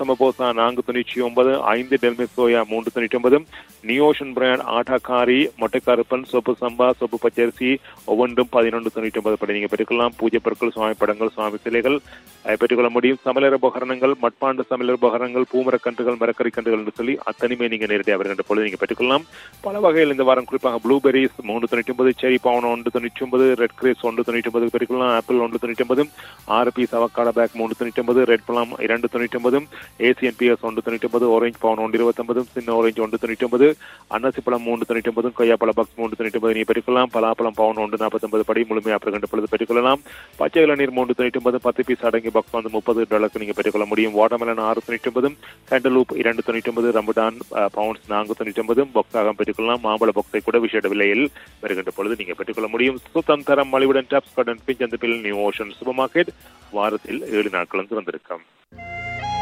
சமபோசா நான்கு தொண்ணூற்றி ஒன்பது ஐந்து டெல்மிஸ் சோயா மூன்று தொண்ணூற்றி ஒன்பது நியோஷன் பிராண்ட் ஆட்டாக்காரி மொட்டைக்கருப்பன் சொப்பு சம்பா சொப்பு பச்சரிசி ஒவ்வொன்றும் பதினொன்று தொண்ணூற்றி ஒன்பது படி நீங்க பெற்றுக்கலாம் பூஜை பொருட்கள் சுவாமி படங்கள் சுவாமி சிலைகள் அதை பெற்றுக்கொள்ள முடியும் சமையலர் உபகரணங்கள் மட்பாண்டு சமையலர் உபகரணங்கள் பூமரக்கன்றுகள் மரக்கறி கன்றுகள் என்று சொல்லி அத்தனையுமே நீங்க நேரடியாக வருகின்ற பொழுது நீங்க பெற்றுக்கொள்ளலாம் பல வகையில் இந்த வாரம் குறிப்பாக ப்ளூபெரிஸ் மூன்று தொண்ணூற்றி ஒன்பது செரி பவுன் ஒன்று தொண்ணூற்றி ஒன்பது ரெட் கிரேஸ் ஒன்று தொண்ணூற்றி ஒன்பது பெற்றுக்கொள்ளலாம் ஆப்பிள் ஒன்று தொண்ணூற்றி ஒன்பது ஆறு பீஸ் அவக்காட பேக் மூன்று தொண்ணூற்றி ஒன்பது ரெட் பழம் இரண்டு தொண்ணூற்றி ஒன்பது ஏசியன் பிஎஸ் ஒன்று தொண்ணூற்றி ஒன்பது ஆரஞ்சு பவுன் ஒன்று இருபத்தொன்பது சின்ன ஆரஞ்சு ஒன்று தொண்ணூற்றி ஒன்பது அன்னசி பழம் மூன்று தொண்ணூற்றி ஒன்பது கொய்யாப்பழ பாக்ஸ் மூன்று தொண்ணூற்றி ஒன்பது நீ பெற்றுக்கொள்ளலாம் பலாப்பழம் பவுன் ஒன்று நாற்பத்தொன்பது படி முழுமையாக பெறுகின்ற பொழுது பெற்றுக்கொள்ளலாம் பச்சை இளநீர் மூன்று தொண்ணூற்றி ஒன்பது பத்து பீஸ் அடங்கி பாக்ஸ் வந்து முப்பது டாலருக்கு நீங்க பெற்றுக்கொள்ள முடியும் வாட்டர்மெலன் ஆறு தொண்ணூற்றி ஒன்பது கேண்டலூப் இரண்டு தொண்ணூற்றி ஒன்பது ரம்புடான் பவுன்ஸ் நான்கு தொண்ணூற்றி ஒன்பது பாக்ஸாக பெற்றுக்கொள்ளலாம் மாம்பழ பாக்ஸை கூட விசேட விலையில் வருகின்ற பொழுது நீங்க பெற்றுக்கொள்ள முடியும் சுத்தம் தரம் மலிவுடன் டாப்ஸ் கார்டன் பிஞ்சந்திப்பில் நியூ ஓஷன் சூப்பர் மார்க்கெட் வாரத்தில் ஏழு நாட்களும் திறந்திருக்கும்